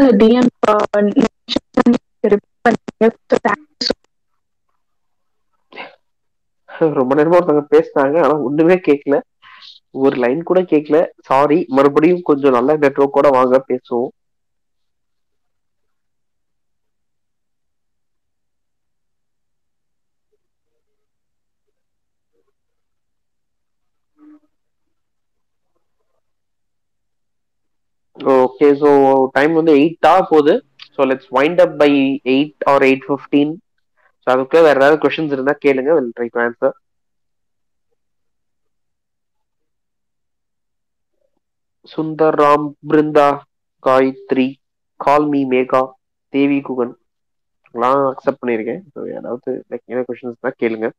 DM ரொம்ப நேரமா ஒருத்தவங்க பேசினாங்க ஆனா ஒண்ணுமே கேட்கல ஒரு லைன் கூட கேட்கல சாரி மறுபடியும் கொஞ்சம் நல்ல நெட்வொர்க் கூட வாங்க பேசுவோம் ஓகே ஸோ டைம் வந்து எயிட்டா போகுது so let's wind up by eight or eight fifteen so அதுக்குள்ள வேற ஏதாவது கொஸ்டின்ஸ் இருந்தா கேளுங்க will try to answer Sundar Ram Brinda Gayathri call me Megha Devi Guhan எல்லாம் அக்செப்ட் பண்ணியிருக்கேன் ஸோ ஏதாவது லைக் என்ன கொஸ்டின்ஸ் தான் கேளுங்க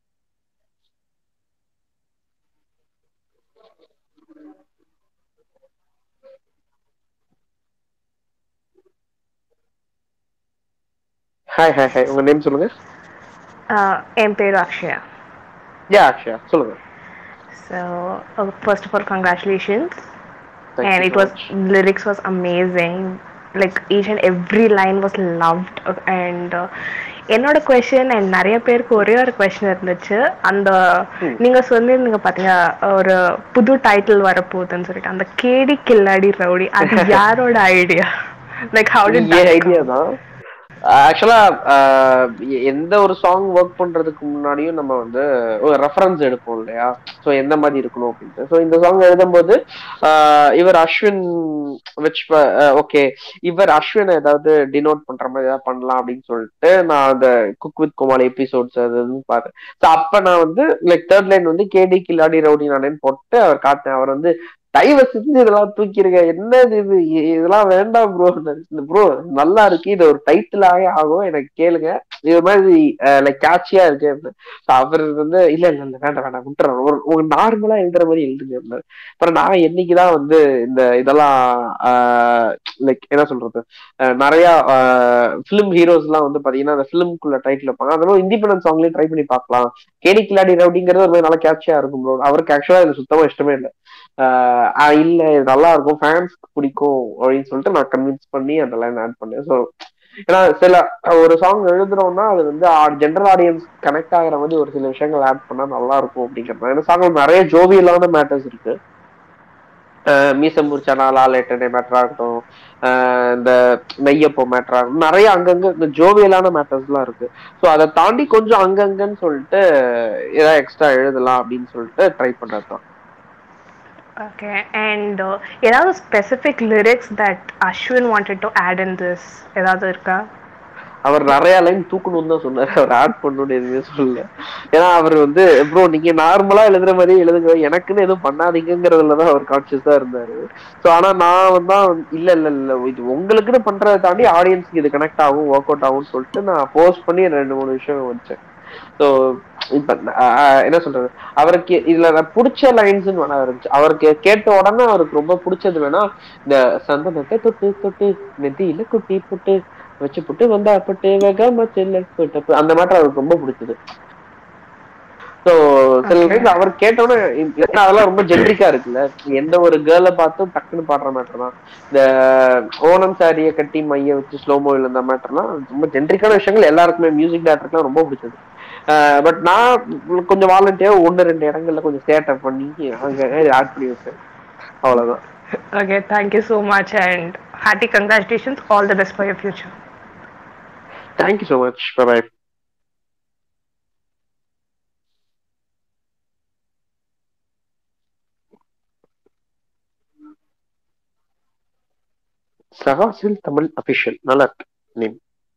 ஹாய் ஹாய் ஹாய் உங்க நேம் சொல்லுங்க என் பேர் அக்ஷயா யா அக்ஷயா சொல்லுங்க So, uh, first of all, congratulations. Thank and you it so was much. lyrics was amazing. Like each and every line was loved. And uh, என்னோட question and நிறைய பேருக்கு ஒரே ஒரு கொஷின் இருந்துச்சு அந்த Hmm. நீங்க சொல்லியிருந்தீங்க பாத்தீங்க ஒரு புது டைட்டில் வரப்போகுதுன்னு சொல்லிட்டு அந்த கேடி கில்லாடி ரவுடி அது யாரோட ஐடியா லைக் ஹவு டிட் என் ஐடியா தான் ஆக்சுவலா எந்த ஒரு சாங் ஒர்க் பண்றதுக்கு முன்னாடியும் நம்ம வந்து ஒரு ரெஃபரன்ஸ் எடுப்போம் இல்லையா ஸோ எந்த மாதிரி இருக்கணும் அப்படின்ட்டு ஸோ இந்த சாங் எழுதும்போது ஆஹ் இவர் அஸ்வின் விச் ஓகே இவர் அஸ்வினை ஏதாவது டினோட் பண்ற மாதிரி ஏதாவது பண்ணலாம் அப்படின்னு சொல்லிட்டு நான் அந்த குக் வித் குமார் எபிசோட்ஸ் அது இதுன்னு பார்த்தேன் ஸோ அப்ப நான் வந்து லைக் தேர்ட் லைன் வந்து கேடி கில்லாடி ரவுடி நானேன்னு போட்டு அவர் காட்டேன் அவர் வந்து தயவு செஞ்சு இதெல்லாம் தூக்கிருங்க என்னது இது இ- இதெல்லாம் வேண்டாம் ப்ரோ ப்ரோ நல்லா இருக்கு இது ஒரு டைட்டிலாவே ஆகும் எனக்கு கேளுங்க இது மாதிரி லைக் கேட்சியா இருக்கு அப்படின்னு. So அவர் வந்து இல்ல இல்ல இல்ல வேண்டாம் வேண்டாம் விட்டுறோம் ஒரு ஒரு நார்மலா எழுதுற மாதிரி எழுதுங்க அப்படின்னாரு. அப்புறம் நான் என்னைக்குதான் வந்து இந்த இதெல்லாம் லைக் என்ன சொல்றது அஹ் நிறைய ஃபிலிம் ஹீரோஸ் எல்லாம் வந்து பாத்தீங்கன்னா அந்த ஃபிலிம்குள்ள டைட்டில் வைப்பாங்க அந்த மாதிரி இண்டிபெண்டன்ஸ் சாங்லயும் ட்ரை பண்ணி பார்க்கலாம் கேடி கில்லாடி ரவுடிங்கிறது ஒரு மாதிரி நல்லா கேட்சியா இருக்கும் ப்ரோ அவருக்கு ஆக்சுவலா இது சுத்தமா இஷ்டமே இல்லை ஆஹ் ஆஹ் இல்ல இது நல்லா இருக்கும் ஃபேன்ஸ்க்கு பிடிக்கும் அப்படின்னு சொல்லிட்டு நான் கன்வின்ஸ் பண்ணி அந்த லைன் ஆட் பண்ணேன் ஸோ ஏன்னா சில ஒரு சாங் எழுதுறோம்னா அது வந்து ஜென்ரல் ஆடியன்ஸ் கனெக்ட் ஆகுற மாதிரி ஒரு சில விஷயங்கள் ஆட் பண்ணா நல்லா இருக்கும் அப்படிங்கிறது ஏன்னா சாங்ல நிறைய ஜோவியலான மேட்டர்ஸ் இருக்கு ஆஹ் மீசம் முடிச்சானா லாலேட்டனே மேட்டரா இருக்கட்டும் ஆஹ் இந்த மெய்யப்போ மேட்டரா இருக்கட்டும் நிறைய அங்கங்க இந்த ஜோவியலான மேட்டர்ஸ் எல்லாம் இருக்கு ஸோ அதை தாண்டி கொஞ்சம் அங்கங்கன்னு சொல்லிட்டு ஏதாவது எக்ஸ்ட்ரா எழுதலாம் அப்படின்னு சொல்லிட்டு ட்ரை பண்ணது தான் ஓகே அண்ட் ஏதாவது specific lyrics that Ashwin wanted to add in this ஏதாவது இருக்கா அவர் நிறைய லைன் தூக்கணும்னு தான் சொன்னாரு அவர் ஆட் பண்ணணும்னு எதுவுமே சொல்லல ஏன்னா அவர் வந்து ப்ரோ நீங்க நார்மலா எழுதுற மாதிரியே எழுதுங்க எனக்குன்னு எதுவும் பண்ணாதீங்கிறதுல தான் அவர் கான்சியஸா இருந்தாரு ஸோ ஆனா நான் வந்து தான் இல்ல இல்ல இல்ல இது உங்களுக்குன்னு பண்றதை தாண்டி ஆடியன்ஸ்க்கு இது கனெக்ட் ஆகும் ஒர்க் அவுட் ஆகும்னு சொல்லிட்டு நான் போஸ்ட் பண்ணி ரெண்டு மூணு விஷயம் வச்சேன் ஸோ இப்ப ஆஹ் என்ன சொல்றது அவருக்கு இதுல நான் பிடிச்ச லைன்ஸ்னு வேணா இருந்துச்சு அவருக்கு கேட்ட உடனே அவருக்கு ரொம்ப பிடிச்சது வேணா இந்த சந்தனத்தை தொட்டு தொட்டு நெத்தியில குட்டி புட்டு வச்சு புட்டு வந்தா புட்டு வேகாம செல்ல புட்டு அந்த மாதிரி அவருக்கு ரொம்ப பிடிச்சது ஸோ சில Okay. டைம் அவர் கேட்டோன்னே ஏன்னா அதெல்லாம் ரொம்ப ஜென்ரிக்கா இருக்குல்ல எந்த ஒரு கேர்ளை பார்த்தும் டக்குன்னு பாடுற மேட்டர் தான் இந்த ஓணம் சாரியை கட்டி மைய வச்சு ஸ்லோ மோவில் இருந்த மேட்டர்லாம் ரொம்ப ஜென்ரிக்கான விஷயங்கள் எல்லாருக்குமே மியூசிக் டேரக்டர்லாம் ரொம்ப பிடிச்சது பட் நான் கொஞ்சம் வாலண்டியா ஒன்று ரெண்டு இடங்கள்ல கொஞ்சம் சேட்டை பண்ணி அங்க ஆட் பண்ணி வச்சேன் அவ்வளவுதான் Okay, thank you so much and hearty congratulations. All the best for your future. Thank you so much bye சகாசில் தமிழ் அபிஷியல் நல்லா இருக்கு name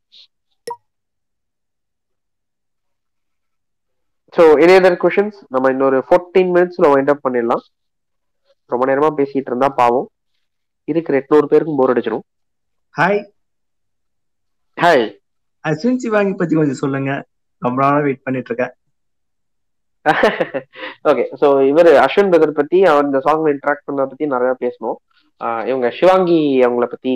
so any other questions நம்ம இன்னொரு ஃபோர்டீன் மினிட்ஸ்ல வைண்ட் அப் பண்ணிடலாம் ரொம்ப நேரமா பேசிட்டு இருந்தா பாவம் இருக்கிற எட்நூறு பேருக்கும் போர் அடிச்சிடும் ஹாய் ஹாய் அஸ்வின் சிவாங்கி பத்தி கொஞ்சம் சொல்லுங்க ரொம்ப நாளா வெயிட் பண்ணிட்டு இருக்கேன் ஓகே ஸோ இவர் அஸ்வின் பிரதர் பத்தி அவர் இந்த சாங்ல இன்ட்ராக்ட் பண்ண பத்தி நிறைய பேசணும் ஆஹ் இவங்க சிவாங்கி அவங்கள பத்தி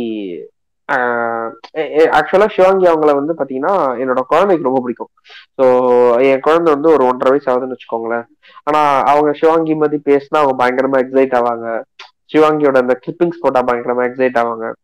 ஆக்சுவலா சிவாங்கி அவங்கள வந்து பாத்தீங்கன்னா என்னோட குழந்தைக்கு ரொம்ப பிடிக்கும் ஸோ என் குழந்தை வந்து ஒரு ஒன்றரை வயசு ஆகுதுன்னு வச்சுக்கோங்களேன் ஆனா அவங்க சிவாங்கி பத்தி பேசினா அவங்க பயங்கரமா எக்ஸைட் ஆவாங்க சிவாங்கியோட அந்த கிளிப்பிங்ஸ் போட்டா பயங்கரமா எக்ஸைட் ஆவாங்க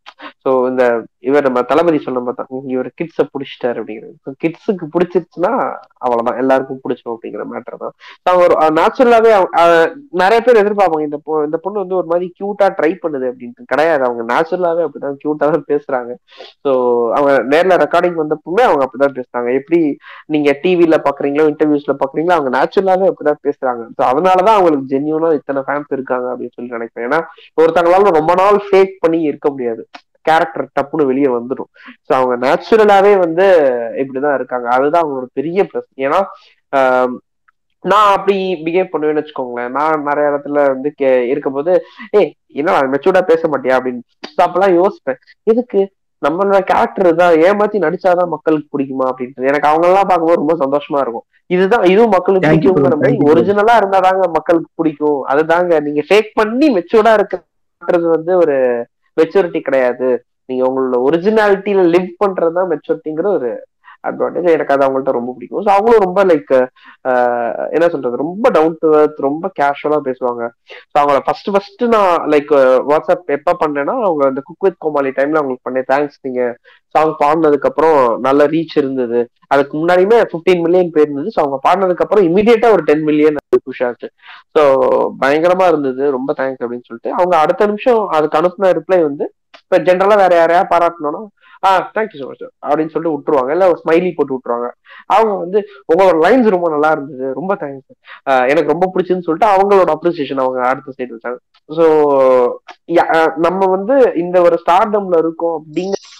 ஸோ இந்த இவர் நம்ம தளபதி சொன்ன பார்த்தா இவர் கிட்ஸை பிடிச்சிட்டாரு அப்படிங்கிறது கிட்ஸுக்கு பிடிச்சிருச்சுன்னா அவ்வளவுதான் எல்லாருக்கும் பிடிச்சிடும் அப்படிங்கிற மேட்டர் தான் அவங்க ஒரு நேச்சுரலாவே நிறைய பேர் எதிர்பார்ப்பாங்க இந்த பொ- இந்த பொண்ணு வந்து ஒரு மாதிரி கியூட்டா ட்ரை பண்ணுது அப்படின்ட்டு கிடையாது அவங்க நேச்சுரலாவே அப்படிதான் கியூட்டா தான் பேசுறாங்க ஸோ அவங்க நேர்ல ரெக்கார்டிங் வந்தப்பவுமே அவங்க அப்படிதான் பேசுறாங்க எப்படி நீங்க டிவில பாக்குறீங்களோ இன்டர்வியூஸ்ல பாக்குறீங்களோ அவங்க நேச்சுரலாவே அப்படிதான் பேசுறாங்க ஸோ அதனாலதான் அவங்களுக்கு ஜென்யூனா இத்தனை ஃபேன்ஸ் இருக்காங்க அப்படின்னு சொல்லி நினைக்கிறேன் ஏன்னா ஒருத்தங்களால ரொம்ப நாள் ஃபேக் பண்ணி இருக்க முடியாது கேரக்டர் டப்புன்னு வெளியே வந்துடும் ஸோ அவங்க நேச்சுரலாவே வந்து இப்படிதான் இருக்காங்க அதுதான் அவங்களோட பெரிய ப்ளஸ் ஏன்னா ஆஹ் நான் அப்படி பிஹேவ் பண்ணுவேன்னு வச்சுக்கோங்களேன் நான் நிறைய இடத்துல வந்து கே இருக்கும்போது ஏய் என்ன மெச்சூர்டா பேச மாட்டியா அப்படின்னு So அப்பெல்லாம் யோசிப்பேன் எதுக்கு நம்மளோட கேரக்டர் தான் ஏமாத்தி நடிச்சாதான் மக்களுக்கு பிடிக்குமா அப்படின்ட்டு எனக்கு அவங்க எல்லாம் பார்க்கும்போது ரொம்ப சந்தோஷமா இருக்கும் இதுதான் இதுவும் மக்களுக்கு Thank you bro, பிடிக்குங்கிற மாதிரி thank you bro. ஒரிஜினலா இருந்தாதாங்க மக்களுக்கு பிடிக்கும் அதுதாங்க நீங்க ஃபேக் பண்ணி மெச்சூர்டா இருக்கிறது வந்து ஒரு மெச்சூரிட்டி கிடையாது நீங்க உங்களோட ஒரிஜினாலிட்டியில லிவ் பண்றதுதான் மெச்சூரிட்டிங்கிற ஒரு அட்வான்டேஜ் எனக்கு அது அவங்கள்ட்ட ரொம்ப பிடிக்கும் ஸோ அவங்களும் ரொம்ப லைக் என்ன சொல்றது ரொம்ப டவுன் டு earth ரொம்ப கேஷுவலா பேசுவாங்க ஸோ அவங்கள ஃபர்ஸ்ட் ஃபர்ஸ்ட் நான் லைக் வாட்ஸ்அப் எப்ப பண்ணேன்னா அவங்க அந்த குக் வித் கோமாளி டைம்ல அவங்களுக்கு பண்ணேன் தேங்க்ஸ் நீங்க சாங் பாடினதுக்கு அப்புறம் நல்ல ரீச் இருந்தது அதுக்கு முன்னாடியுமே 15 மில்லியன் பேர் இருந்தது ஸோ அவங்க பாடினதுக்கு அப்புறம் இமீடியட்டா ஒரு டென் மில்லியன் புஷ் ஆச்சு ஸோ பயங்கரமா இருந்தது ரொம்ப தேங்க்ஸ் அப்படின்னு சொல்லிட்டு அவங்க அடுத்த நிமிஷம் அதுக்கு அனுப்புன ரிப்ளை வந்து இப்ப ஜென்ரலா வேற யாரையா பாராட்டணும்னா ஆ தேங்க்யூ ஸோ மச் அப்படின்னு சொல்லிட்டு விட்டுருவாங்க இல்ல ஒரு ஸ்மைலி போட்டு விட்டுருவாங்க அவங்க வந்து உங்களோட லைன்ஸ் ரொம்ப நல்லா இருந்தது ரொம்ப தேங்க்ஸ் எனக்கு ரொம்ப பிடிச்சுன்னு சொல்லிட்டு அவங்களோட அப்ரிசியேஷன் அவங்க அடுத்த சைடு வச்சாங்க ஸோ நம்ம வந்து இந்த ஒரு ஸ்டார்டம்ல இருக்கோம் அப்படிங்கிற